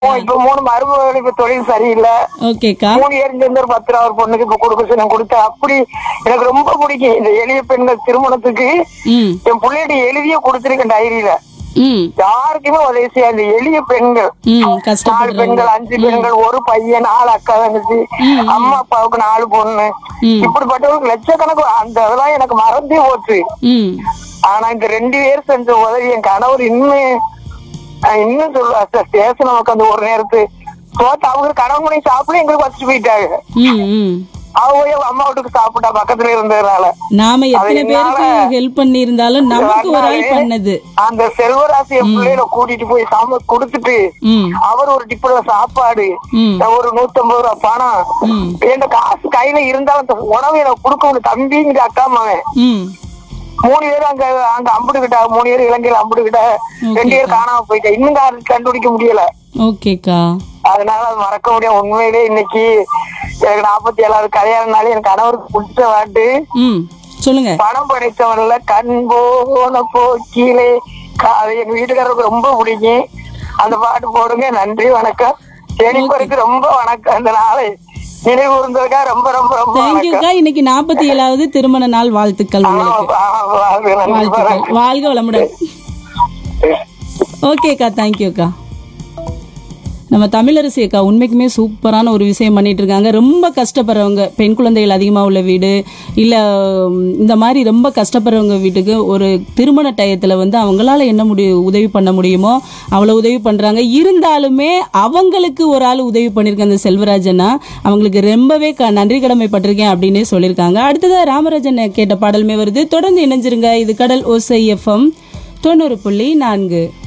இப்ப மூணு மருமகள் இப்ப தொழில் சரியில்லை ஓகேக்கா மூணு ஏறிஞ்சு ஒரு பத்து ரூபா ஒரு பொண்ணுக்கு இப்ப கொடுக்க சொன்ன கொடுத்தேன் அப்படி எனக்கு ரொம்ப பிடிக்கும் இந்த எளிய பெண்கள் திருமணத்துக்கு ம் என் பிள்ளைகிட்ட எழுதிய கொடுத்திருக்கேன் டைரியில ம் யாருக்குமே உதவி செய்யாது இந்த எளிய பெண்கள் ம் நாலு கஷ்டப்படுறவங்க பெண்கள் அஞ்சு பெண்கள் ஒரு பையன் நாலு அக்கா தங்கச்சி அம்மா அப்பாவுக்கு நாலு பொண்ணு ம். இப்படிப்பட்டவங்களுக்கு லட்சக்கணக்கு அந்த அதெல்லாம் எனக்கு மறந்தே போச்சு ம் ஆனா இந்த ரெண்டு பேர் செஞ்ச உதவி என் கணவர் இன்னும் அஹ் இன்னும் சொல்லுவா சார் ஸ்டேஷன் நமக்கு அந்த ஒரு நேரத்து சோத்து அவங்க கணவன் மணி சாப்பிட எங்களுக்கு வச்சுட்டு போயிட்டாங்க ம் ம் அவங்க போய் அவங்க அம்மா வீட்டுக்கு சாப்பிட்டா பக்கத்துல இருந்ததுனால நாம எத்தனை அது பேருக்கு என்னால- ஹெல்ப் பண்ணியிருந்தாலும் நமக்கு ஒரு ஆள் அதனாலே பண்ணது அந்த செல்வராசி என் பிள்ளைகளை கூட்டிட்டு போய் சாம கொடுத்துட்டு ம் அவர் ஒரு டிப்பல சாப்பாடு ம் ஒரு நூத்தம்பது ரூபா பணம் ம் என் காசு கையில இருந்தாலும் அந்த உணவு எனக்கு கொடுக்க முடியும் தம்பிங்கிற அக்கா மகன் ம் மூணு பேர் அங்க அங்க அம்புடுகிட்டா மூணு பேர் இலங்கையில அம்புடுகிட்ட ரெண்டு பேர் காணாம போயிட்டா இன்னும் யாரும் கண்டுபிடிக்க முடியல ஓகேக்கா அதனால அது மறக்க முடியும் உண்மையிலே இன்னைக்கு எனக்கு நாற்பத்தி ஏழாவது கல்யாணம்னாலே எனக்கு கணவருக்கு பிடிச்ச பாட்டு ம் சொல்லுங்க பணம் படைத்தவன்ல கண் போன போக்கிலே கா- அது எங்க வீட்டுக்காரருக்கு ரொம்ப பிடிக்கும் அந்த பாட்டு போடுங்க நன்றி வணக்கம் செடிப்பருக்கு ரொம்ப வணக்கம் அந்த நாளை நினைவு கூர்ந்ததுக்காக ரொம்ப ரொம்ப ரொம்ப வணக்கம் தேங்க்யூக்கா இன்னைக்கு நாற்பத்தி ஏழாவது திருமண நாள் வாழ்த்துக்கள் உங்களுக்கு ஆமா, ஆமா, ஆமா, நன்றி வாழ்த்துக்கள் வாழ்க வளமுடன் ஓகேக்கா தேங்க்யூக்கா நம்ம தமிழரசி அக்கா உண்மைக்குமே சூப்பரான ஒரு விஷயம் பண்ணிட்டு இருக்காங்க ரொம்ப கஷ்டப்படுறவங்க பெண் குழந்தைகள் அதிகமாக உள்ள வீடு இல்லை இந்த மாதிரி ரொம்ப கஷ்டப்படுறவங்க வீட்டுக்கு ஒரு திருமண டயத்தில் வந்து அவங்களால என்ன முடியும் உதவி பண்ண முடியுமோ அவ்வளோ உதவி பண்ணுறாங்க இருந்தாலுமே அவங்களுக்கு ஒரு ஆள் உதவி பண்ணியிருக்க அந்த செல்வராஜனா அவங்களுக்கு ரொம்பவே க நன்றி கடமைப்பட்டிருக்கேன் அப்படின்னு சொல்லியிருக்காங்க அடுத்ததாக ராமராஜன் கேட்ட பாடலுமே வருது தொடர்ந்து இணைஞ்சிருங்க இது கடல் ஓசை எஃப்எம் தொண்ணூறு புள்ளி நான்கு